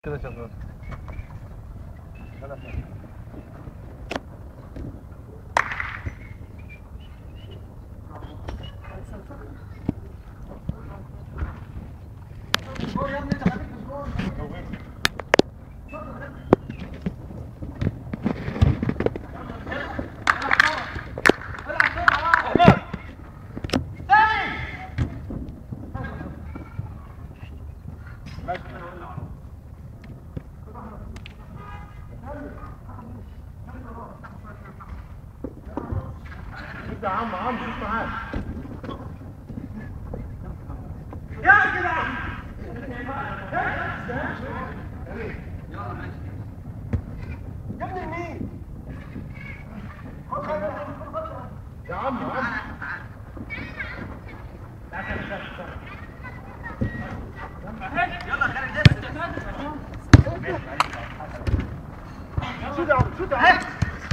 كده شغال يا عم عم شوف معاك يا عم عم شوت يا عم شوت يا عم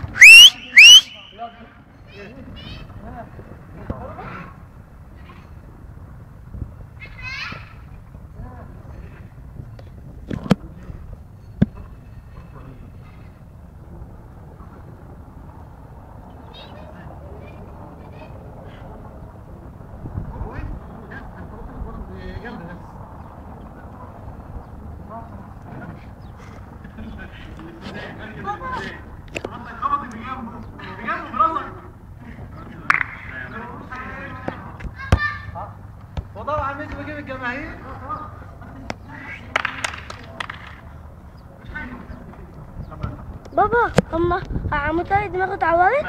وطبعا مش بجيب الجماهير بابا هما عمو طارق دماغه اتعورت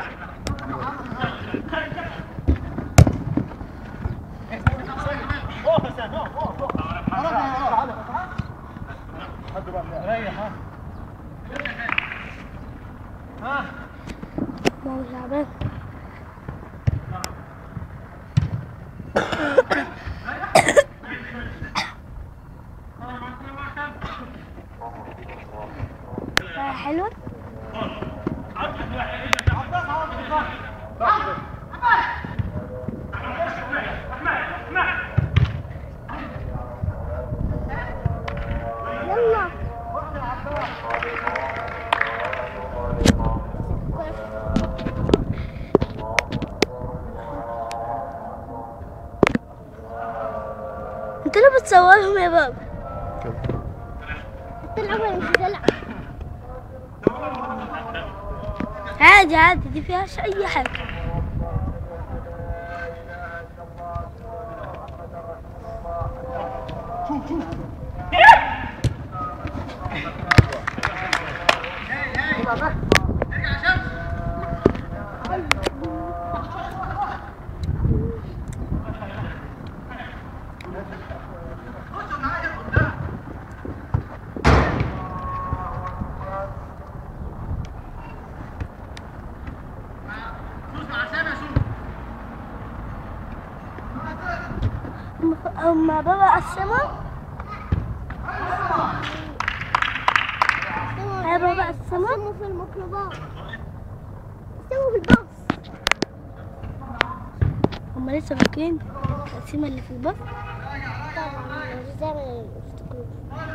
ريح ها ها ما هو تعبان آه، حلوة يلا انت ليه بتصورهم يا بابا؟ تلعب ولا مش تلعب؟ عادي عادي دي فيهاش اي حاجة هما بابا قسموا يا بابا قسموا في الميكروباص قسموا في الباص هما لسه فاكرين التقسيمة اللي في الباص طبعا زي ما يفتكروش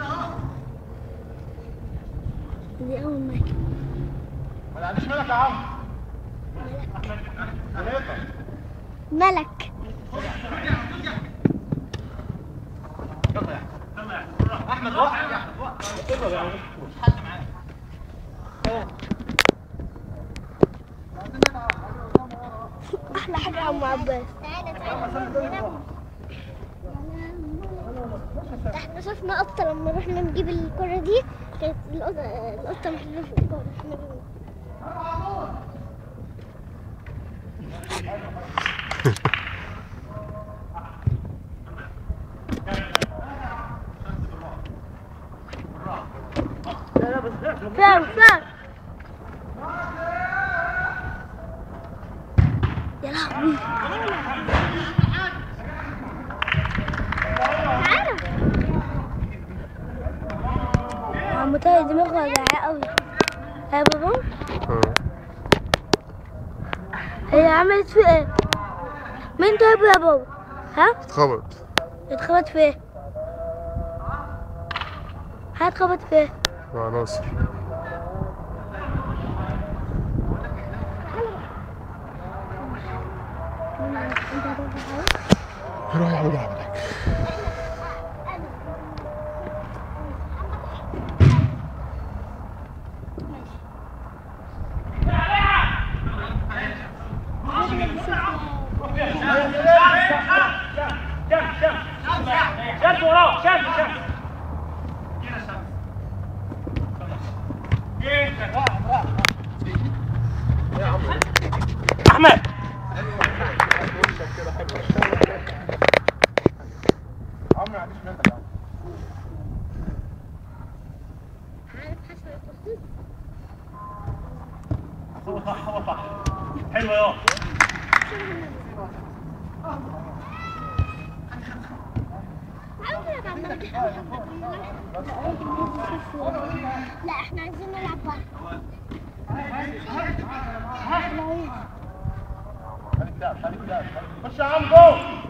دي أول ما يجي. ما عنديش مالك يا عم ثلاثة ملك احمد روح أحلى حاجة يا عم عباس احنا شفنا قطة لما رحنا نجيب الكرة دي كانت القطة القطة محلولة في الكرة احنا بن- فاهم فاهم يا لهوي تعالى عم طارق دماغه وجعاه قوي يا بابا هي عملت في ايه مين طيب يا بابا ها اتخبط اتخبط في ايه هتخبط في ايه؟ مع ناصر روح يا عم عملك شمس وراه شمس شمس احمد عمرو ما عنديش منك يا عم عارف حسن القصص؟ هو صح هو صح حلوه يا تعالوا نلعب على المرجع. لا احنا عايزين نلعب بره خليك تعب خليك تعب خش يا عم جول